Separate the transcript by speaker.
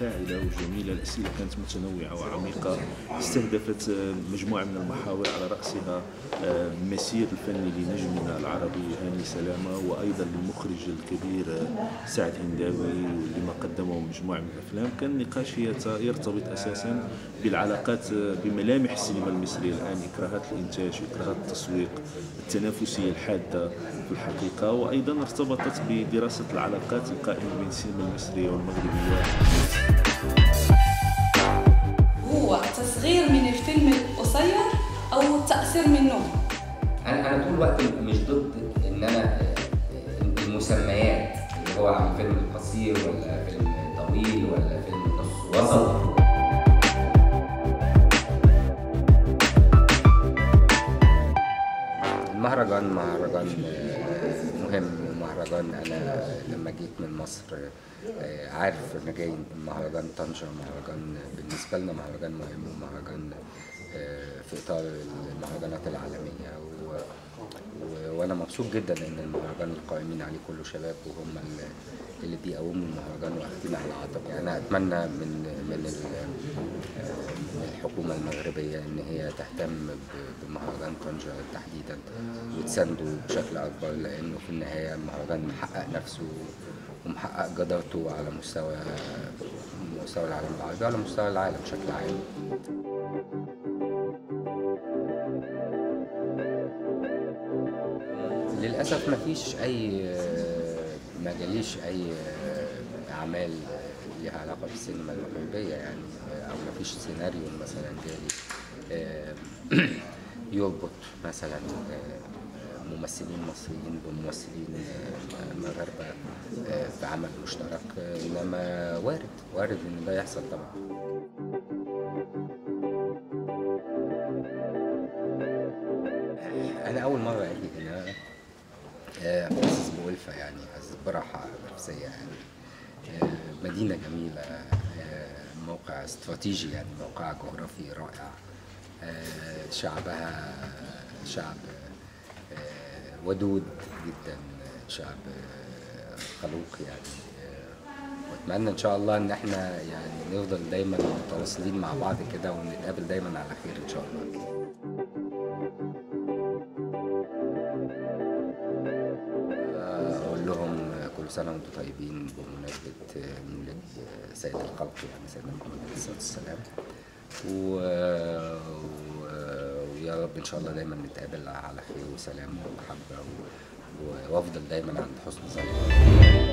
Speaker 1: فاعلة وجميلة الأسئلة كانت متنوعة وعميقة استهدفت آه، مجموعة من المحاور على رأسها آه، المسير الفني لنجمنا العربي هاني سلامة وأيضا للمخرج الكبير آه، سعد هنداوي لما قدمه مجموعة من الأفلام كان نقاش يت- يرتبط أساسا بالعلاقات آه، بملامح السينما المصرية الآن إكراهات الإنتاج إكراهات التسويق التنافسية الحادة في الحقيقة وأيضا ارتبطت بدراسة العلاقات القائمة بين السينما المصرية والمغربية
Speaker 2: هو تصغير من الفيلم القصير او التأثير منه
Speaker 3: انا انا طول الوقت مش ضد ان انا آه، آه، المسميات اللي هو عن فيلم قصير ولا فيلم طويل ولا فيلم نص وسط المهرجان مهرجان آه، مهم ومهرجان انا لما جيت من مصر آه، عارف انا جاي من مهرجان طنجة مهرجان بالنسبه لنا مهرجان مهم ومهرجان آه، في اطار المهرجانات العالميه و و- وانا مبسوط جدا ان المهرجان القائمين عليه كله شباب وهم ال- اللي بيقوموا المهرجان واخدين على عاتق يعني انا اتمنى من من ال- من الحكومه المغربيه ان هي تهتم ب- بمهرجان طنجة تحديدا وتسانده بشكل اكبر لانه في النهايه المهرجان محقق نفسه ومحقق جدارته على مستوى مستوى العالم العربي وعلى مستوى العالم بشكل عام للأسف ما فيش أي ما جاليش أي أعمال ليها علاقة بالسينما المغربية يعني أو ما فيش سيناريو مثلا جالي يربط مثلا ممثلين مصريين بممثلين مغاربة في عمل مشترك إنما وارد وارد إن ده يحصل طبعا أنا أول مرة أجي هنا آه، حاسس بألفة يعني حاسس براحة نفسية يعني آه، مدينة جميلة آه، موقع استراتيجي يعني موقع جغرافي رائع آه، شعبها شعب آه، ودود جدا شعب آه، خلوق يعني آه، واتمنى ان شاء الله ان احنا يعني نفضل دايما متواصلين مع بعض كده ونتقابل دايما على خير ان شاء الله أقول لهم كل سنة وأنتم طيبين بمناسبة مولد سيد الخلق يعني سيدنا محمد عليه الصلاة والسلام و... و... ويا رب إن شاء الله دايما نتقابل على خير وسلام ومحبة و... وأفضل دايما عند حسن ظن